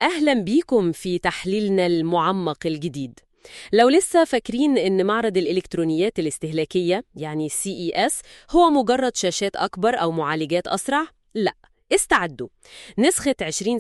أهلا بيكم في تحليلنا المعمق الجديد لو لسه فاكرين إن معرض الإلكترونيات الاستهلاكية يعني CES هو مجرد شاشات أكبر أو معالجات أسرع؟ لا استعدوا نسخة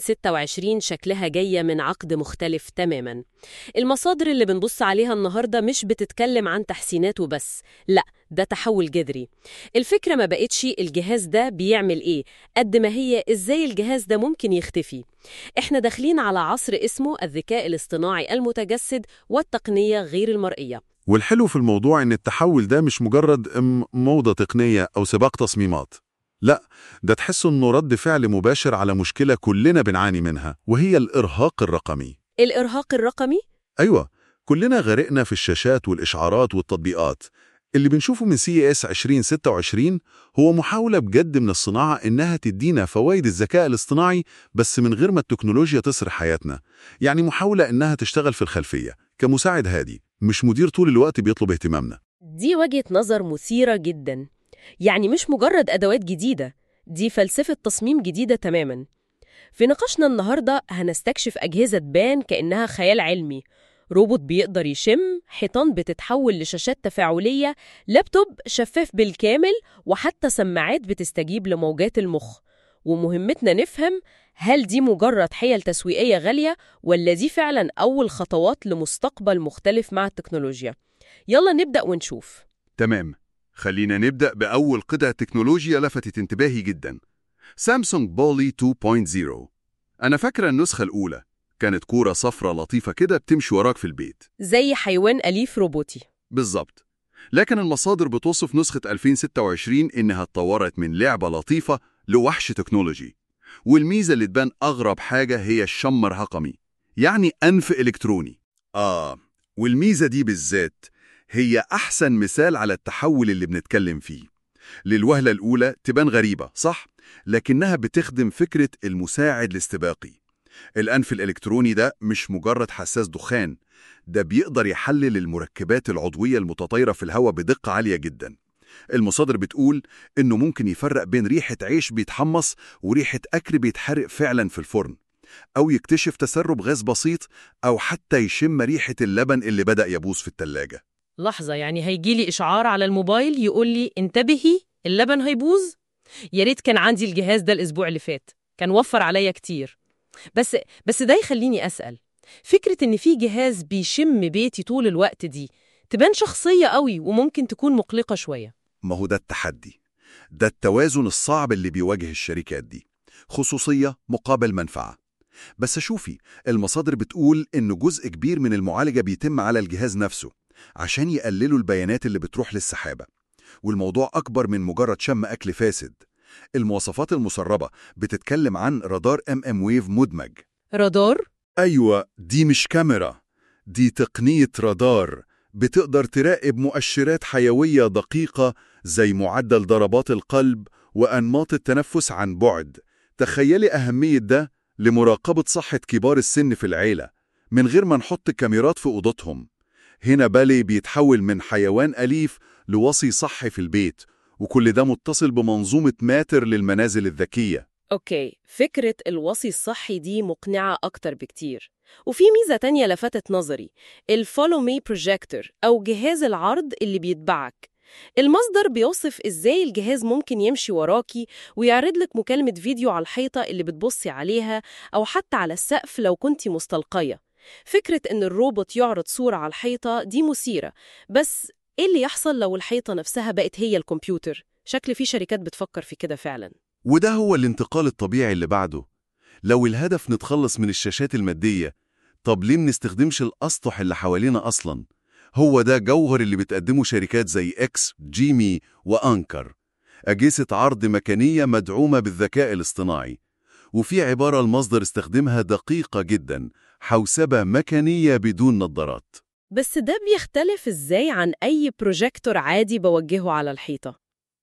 2026 شكلها جاية من عقد مختلف تماما المصادر اللي بنبص عليها النهاردة مش بتتكلم عن تحسينات وبس لا ده تحول جذري الفكرة ما بقتش الجهاز ده بيعمل ايه قد ما هي ازاي الجهاز ده ممكن يختفي احنا داخلين على عصر اسمه الذكاء الاصطناعي المتجسد والتقنية غير المرئية والحلو في الموضوع إن التحول ده مش مجرد ام موضة تقنية أو سباق تصميمات لا ده تحس إنه رد فعل مباشر على مشكلة كلنا بنعاني منها وهي الإرهاق الرقمي الإرهاق الرقمي أيوة كلنا غرقنا في الشاشات والإشعارات والتطبيقات اللي بنشوفه من سي اس 2026 هو محاولة بجد من الصناعة إنها تدينا فوائد الذكاء الاصطناعي بس من غير ما التكنولوجيا تسرق حياتنا يعني محاولة إنها تشتغل في الخلفية كمساعد هادي مش مدير طول الوقت بيطلب اهتمامنا دي وجهة نظر مثيرة جدا يعني مش مجرد أدوات جديدة دي فلسفة تصميم جديدة تماما في نقاشنا النهاردة هنستكشف أجهزة تبان كأنها خيال علمي روبوت بيقدر يشم حيطان بتتحول لشاشات تفاعلية لابتوب شفاف بالكامل وحتى سماعات بتستجيب لموجات المخ ومهمتنا نفهم هل دي مجرد حيل تسويقية غالية ولا دي فعلا أول خطوات لمستقبل مختلف مع التكنولوجيا يلا نبدأ ونشوف تمام خلينا نبدأ بأول قطعة تكنولوجيا لفتت انتباهي جدا سامسونج بولي 2.0 أنا فاكرة النسخة الأولى كانت كورة صفرة لطيفة كده بتمشي وراك في البيت زي حيوان أليف روبوتي بالظبط لكن المصادر بتوصف نسخة 2026 إنها اتطورت من لعبة لطيفة لوحش تكنولوجي والميزة اللي تبان أغرب حاجة هي الشمر رقمي يعني أنف إلكتروني آه والميزة دي بالذات هي أحسن مثال على التحول اللي بنتكلم فيه للوهلة الأولى تبان غريبة صح؟ لكنها بتخدم فكرة المساعد الاستباقي الأنف الإلكتروني ده مش مجرد حساس دخان ده بيقدر يحلل المركبات العضوية المتطايرة في الهواء بدقة عالية جدا المصادر بتقول إنه ممكن يفرق بين ريحة عيش بيتحمص وريحة أكل بيتحرق فعلا في الفرن أو يكتشف تسرب غاز بسيط أو حتى يشم ريحة اللبن اللي بدأ يبوظ في التلاجة لحظة يعني هيجيلي إشعار على الموبايل يقول لي انتبهي اللبن هيبوظ يا ريت كان عندي الجهاز ده الأسبوع اللي فات كان وفر عليا كتير بس بس ده يخليني أسأل فكرة إن في جهاز بيشم بيتي طول الوقت دي تبان شخصية قوي وممكن تكون مقلقة شوية ما هو ده التحدي ده التوازن الصعب اللي بيواجه الشركات دي خصوصية مقابل منفعة بس شوفي المصادر بتقول إن جزء كبير من المعالجة بيتم على الجهاز نفسه عشان يقللوا البيانات اللي بتروح للسحابة والموضوع أكبر من مجرد شم أكل فاسد المواصفات المسربة بتتكلم عن رادار ام ام ويف مدمج رادار؟ أيوة دي مش كاميرا دي تقنية رادار بتقدر تراقب مؤشرات حيوية دقيقة زي معدل ضربات القلب وأنماط التنفس عن بعد تخيلي أهمية ده لمراقبة صحة كبار السن في العيلة من غير ما نحط كاميرات في أوضتهم هنا بالي بيتحول من حيوان أليف لوصي صحي في البيت وكل ده متصل بمنظومة ماتر للمنازل الذكية أوكي فكرة الوصي الصحي دي مقنعة أكتر بكتير وفي ميزة تانية لفتت نظري الفولو مي بروجيكتور أو جهاز العرض اللي بيتبعك المصدر بيوصف إزاي الجهاز ممكن يمشي وراكي ويعرض لك مكالمة فيديو على الحيطة اللي بتبصي عليها أو حتى على السقف لو كنتي مستلقية فكرة إن الروبوت يعرض صورة على الحيطة دي مثيرة بس إيه اللي يحصل لو الحيطة نفسها بقت هي الكمبيوتر؟ شكل في شركات بتفكر في كده فعلا وده هو الانتقال الطبيعي اللي بعده لو الهدف نتخلص من الشاشات المادية طب ليه منستخدمش الأسطح اللي حوالينا أصلا؟ هو ده جوهر اللي بتقدمه شركات زي إكس، جيمي وأنكر أجهزة عرض مكانية مدعومة بالذكاء الاصطناعي وفي عبارة المصدر استخدمها دقيقة جدا حوسبة مكانية بدون نظارات بس ده بيختلف إزاي عن أي بروجيكتور عادي بوجهه على الحيطة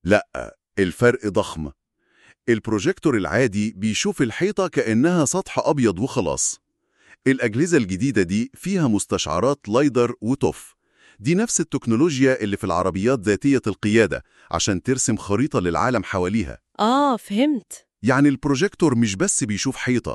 لا الفرق ضخم البروجيكتور العادي بيشوف الحيطة كأنها سطح أبيض وخلاص الأجهزة الجديدة دي فيها مستشعرات لايدر وتوف دي نفس التكنولوجيا اللي في العربيات ذاتية القيادة عشان ترسم خريطة للعالم حواليها آه فهمت يعني البروجيكتور مش بس بيشوف حيطة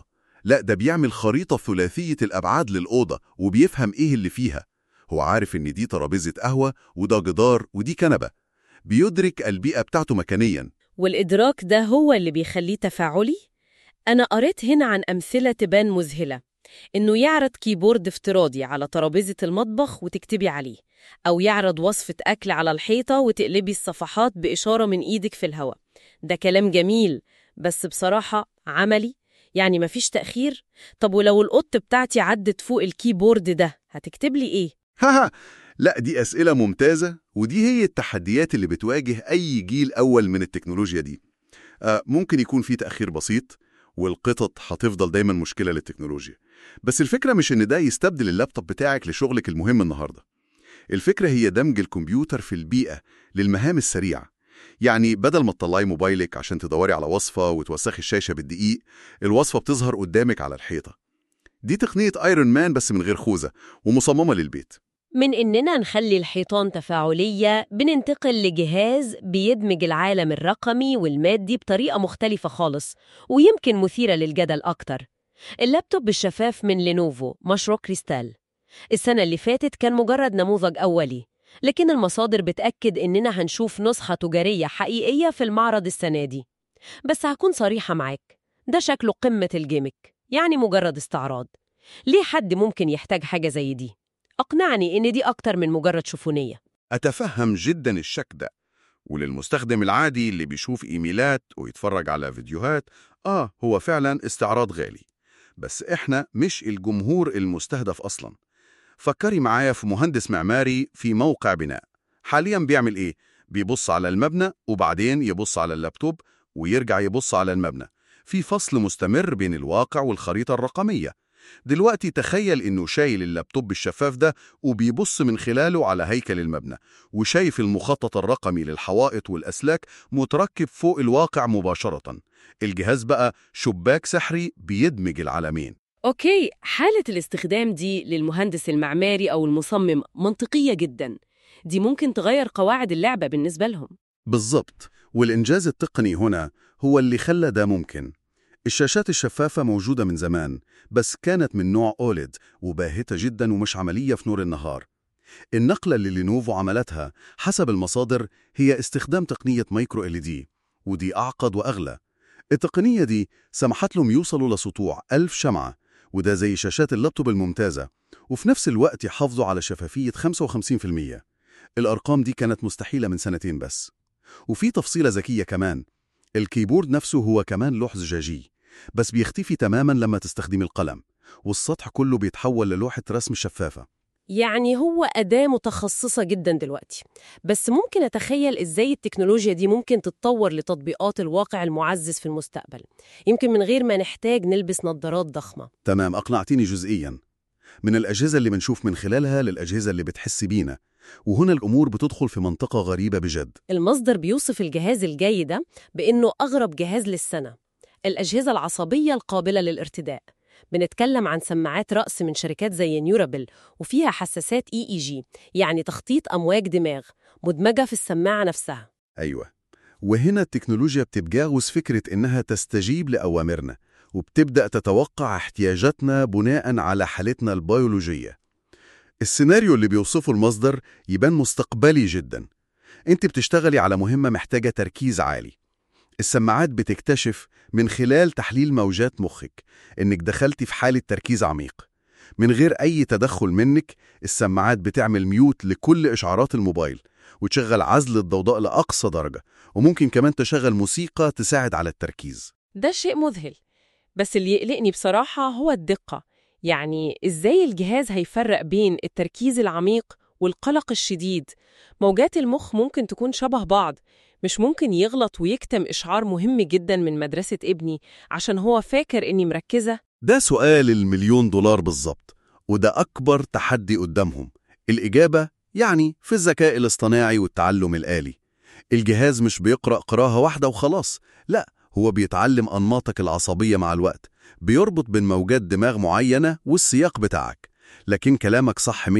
لا ده بيعمل خريطة ثلاثية الأبعاد للأوضة وبيفهم إيه اللي فيها هو عارف إن دي ترابيزة قهوة وده جدار ودي كنبة بيدرك البيئة بتاعته مكانياً والإدراك ده هو اللي بيخليه تفاعلي؟ أنا قريت هنا عن أمثلة تبان مذهلة إنه يعرض كيبورد افتراضي على ترابيزة المطبخ وتكتبي عليه أو يعرض وصفة أكل على الحيطة وتقلبي الصفحات بإشارة من إيدك في الهواء ده كلام جميل بس بصراحة عملي يعني مفيش تأخير طب ولو القط بتاعتي عدت فوق الكيبورد ده هتكتب لي إيه؟ هاها لا دي أسئلة ممتازة ودي هي التحديات اللي بتواجه أي جيل أول من التكنولوجيا دي آه ممكن يكون في تأخير بسيط والقطط هتفضل دايما مشكلة للتكنولوجيا بس الفكرة مش إن ده يستبدل اللابتوب بتاعك لشغلك المهم النهاردة الفكرة هي دمج الكمبيوتر في البيئة للمهام السريعة يعني بدل ما تطلعي موبايلك عشان تدوري على وصفة وتوسخي الشاشة بالدقيق الوصفة بتظهر قدامك على الحيطة دي تقنية ايرون مان بس من غير خوذة ومصممة للبيت من إننا نخلي الحيطان تفاعلية بننتقل لجهاز بيدمج العالم الرقمي والمادي بطريقة مختلفة خالص ويمكن مثيرة للجدل أكتر اللابتوب الشفاف من لينوفو مشروع كريستال السنة اللي فاتت كان مجرد نموذج أولي لكن المصادر بتأكد إننا هنشوف نسخة تجارية حقيقية في المعرض السنة دي بس هكون صريحة معاك ده شكله قمة الجيمك يعني مجرد استعراض ليه حد ممكن يحتاج حاجة زي دي؟ أقنعني إن دي أكتر من مجرد شوفونية أتفهم جدا الشك ده وللمستخدم العادي اللي بيشوف إيميلات ويتفرج على فيديوهات آه هو فعلا استعراض غالي بس إحنا مش الجمهور المستهدف أصلا فكري معايا في مهندس معماري في موقع بناء حاليا بيعمل إيه؟ بيبص على المبنى وبعدين يبص على اللابتوب ويرجع يبص على المبنى في فصل مستمر بين الواقع والخريطة الرقمية دلوقتي تخيل إنه شايل اللابتوب الشفاف ده وبيبص من خلاله على هيكل المبنى وشايف المخطط الرقمي للحوائط والأسلاك متركب فوق الواقع مباشرة الجهاز بقى شباك سحري بيدمج العالمين أوكي حالة الاستخدام دي للمهندس المعماري أو المصمم منطقية جدا دي ممكن تغير قواعد اللعبة بالنسبة لهم بالظبط والإنجاز التقني هنا هو اللي خلى ده ممكن الشاشات الشفافة موجودة من زمان بس كانت من نوع أوليد وباهتة جدا ومش عملية في نور النهار النقلة اللي لينوفو عملتها حسب المصادر هي استخدام تقنية مايكرو ال دي ودي أعقد وأغلى التقنية دي سمحت لهم يوصلوا لسطوع ألف شمعة وده زي شاشات اللابتوب الممتازة وفي نفس الوقت يحافظوا على شفافية 55% الأرقام دي كانت مستحيلة من سنتين بس وفي تفصيلة ذكية كمان الكيبورد نفسه هو كمان لوح زجاجي بس بيختفي تماما لما تستخدمي القلم والسطح كله بيتحول للوحة رسم شفافة يعني هو أداة متخصصة جدا دلوقتي بس ممكن أتخيل إزاي التكنولوجيا دي ممكن تتطور لتطبيقات الواقع المعزز في المستقبل يمكن من غير ما نحتاج نلبس نظارات ضخمة تمام أقنعتيني جزئيا من الأجهزة اللي بنشوف من خلالها للأجهزة اللي بتحس بينا وهنا الأمور بتدخل في منطقة غريبة بجد المصدر بيوصف الجهاز الجاي ده بإنه أغرب جهاز للسنة الأجهزة العصبية القابلة للارتداء بنتكلم عن سماعات رأس من شركات زي نيورابل وفيها حساسات اي اي جي يعني تخطيط أمواج دماغ مدمجة في السماعة نفسها أيوة وهنا التكنولوجيا بتتجاوز فكرة إنها تستجيب لأوامرنا وبتبدأ تتوقع احتياجاتنا بناء على حالتنا البيولوجية السيناريو اللي بيوصفه المصدر يبان مستقبلي جدا انت بتشتغلي على مهمة محتاجة تركيز عالي السماعات بتكتشف من خلال تحليل موجات مخك انك دخلتي في حالة تركيز عميق من غير اي تدخل منك السماعات بتعمل ميوت لكل اشعارات الموبايل وتشغل عزل الضوضاء لأقصى درجة وممكن كمان تشغل موسيقى تساعد على التركيز ده شيء مذهل بس اللي يقلقني بصراحة هو الدقة يعني إزاي الجهاز هيفرق بين التركيز العميق والقلق الشديد موجات المخ ممكن تكون شبه بعض مش ممكن يغلط ويكتم إشعار مهم جدا من مدرسة ابني عشان هو فاكر إني مركزة ده سؤال المليون دولار بالظبط وده أكبر تحدي قدامهم الإجابة يعني في الذكاء الاصطناعي والتعلم الآلي الجهاز مش بيقرأ قراءة واحدة وخلاص لا هو بيتعلم أنماطك العصبية مع الوقت بيربط بين موجات دماغ معينة والسياق بتاعك لكن كلامك صح 100%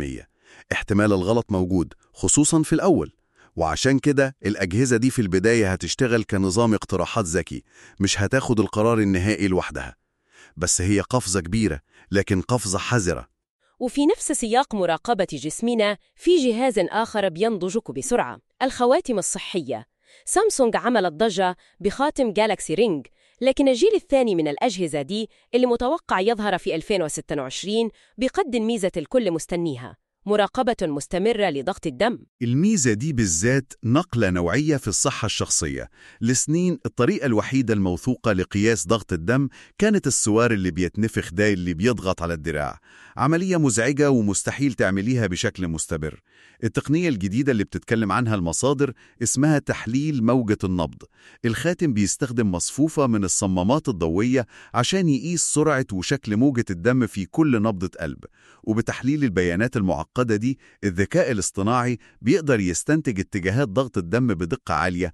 احتمال الغلط موجود خصوصا في الأول وعشان كده الأجهزة دي في البداية هتشتغل كنظام اقتراحات ذكي مش هتاخد القرار النهائي لوحدها بس هي قفزة كبيرة لكن قفزة حذرة وفي نفس سياق مراقبة جسمنا في جهاز آخر بينضجك بسرعة الخواتم الصحية سامسونج عملت ضجة بخاتم جالاكسي رينج لكن الجيل الثاني من الأجهزة دي اللي متوقع يظهر في 2026 بيقدم ميزة الكل مستنيها مراقبة مستمرة لضغط الدم الميزة دي بالذات نقلة نوعية في الصحة الشخصية لسنين الطريقة الوحيدة الموثوقة لقياس ضغط الدم كانت السوار اللي بيتنفخ ده اللي بيضغط على الدراع عملية مزعجة ومستحيل تعمليها بشكل مستمر التقنية الجديدة اللي بتتكلم عنها المصادر اسمها تحليل موجة النبض الخاتم بيستخدم مصفوفة من الصمامات الضوئية عشان يقيس سرعة وشكل موجة الدم في كل نبضة قلب وبتحليل البيانات المعقدة دي الذكاء الاصطناعي بيقدر يستنتج اتجاهات ضغط الدم بدقة عالية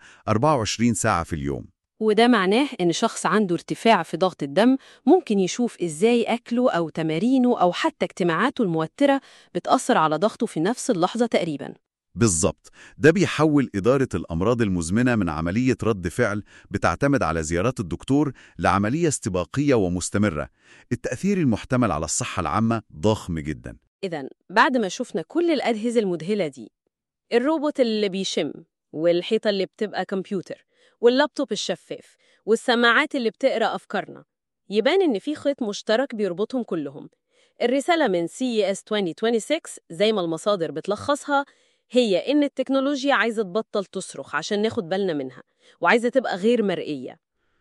24 ساعة في اليوم وده معناه إن شخص عنده ارتفاع في ضغط الدم ممكن يشوف إزاي أكله أو تمارينه أو حتى اجتماعاته الموترة بتأثر على ضغطه في نفس اللحظة تقريباً بالظبط ده بيحول إدارة الأمراض المزمنة من عملية رد فعل بتعتمد على زيارات الدكتور لعملية استباقية ومستمرة التأثير المحتمل على الصحة العامة ضخم جدا إذا بعد ما شفنا كل الأجهزة المذهلة دي الروبوت اللي بيشم والحيطة اللي بتبقى كمبيوتر واللابتوب الشفاف والسماعات اللي بتقرأ أفكارنا يبان إن في خيط مشترك بيربطهم كلهم الرسالة من CES 2026 زي ما المصادر بتلخصها هي إن التكنولوجيا عايزة تبطل تصرخ عشان ناخد بالنا منها وعايزة تبقى غير مرئية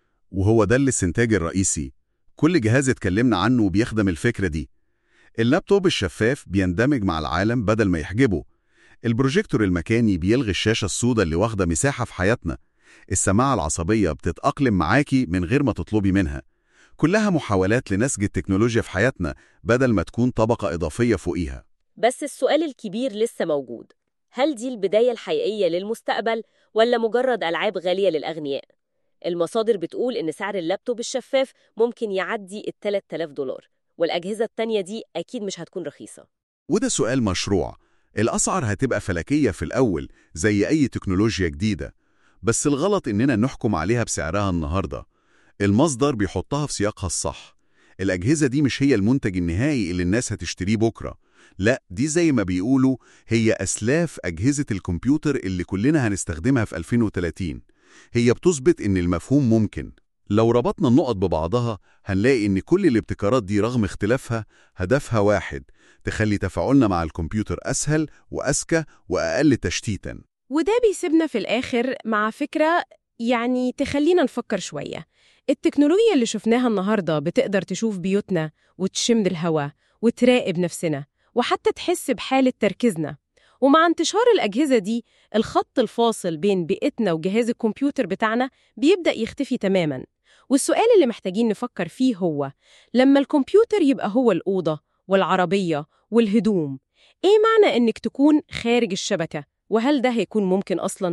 وهو ده الاستنتاج الرئيسي كل جهاز اتكلمنا عنه بيخدم الفكرة دي اللابتوب الشفاف بيندمج مع العالم بدل ما يحجبه البروجيكتور المكاني بيلغي الشاشة السوداء اللي واخدة مساحة في حياتنا السماعة العصبية بتتأقلم معاكي من غير ما تطلبي منها كلها محاولات لنسج التكنولوجيا في حياتنا بدل ما تكون طبقة إضافية فوقيها بس السؤال الكبير لسه موجود هل دي البداية الحقيقية للمستقبل ولا مجرد ألعاب غالية للأغنياء؟ المصادر بتقول إن سعر اللابتوب الشفاف ممكن يعدي ال 3000 دولار والأجهزة التانية دي أكيد مش هتكون رخيصة وده سؤال مشروع الأسعار هتبقى فلكية في الأول زي أي تكنولوجيا جديدة بس الغلط إننا نحكم عليها بسعرها النهاردة المصدر بيحطها في سياقها الصح الأجهزة دي مش هي المنتج النهائي اللي الناس هتشتريه بكرة لا دي زي ما بيقولوا هي أسلاف أجهزة الكمبيوتر اللي كلنا هنستخدمها في 2030 هي بتثبت إن المفهوم ممكن لو ربطنا النقط ببعضها هنلاقي إن كل الابتكارات دي رغم اختلافها هدفها واحد تخلي تفاعلنا مع الكمبيوتر أسهل وأذكى وأقل تشتيتاً وده بيسيبنا في الآخر مع فكرة يعني تخلينا نفكر شوية التكنولوجيا اللي شفناها النهاردة بتقدر تشوف بيوتنا وتشم الهواء وتراقب نفسنا وحتى تحس بحالة تركيزنا ومع انتشار الأجهزة دي الخط الفاصل بين بيئتنا وجهاز الكمبيوتر بتاعنا بيبدأ يختفي تماماً والسؤال اللي محتاجين نفكر فيه هو لما الكمبيوتر يبقى هو الأوضة والعربية والهدوم إيه معنى إنك تكون خارج الشبكة؟ وهل ده هيكون ممكن أصلاً؟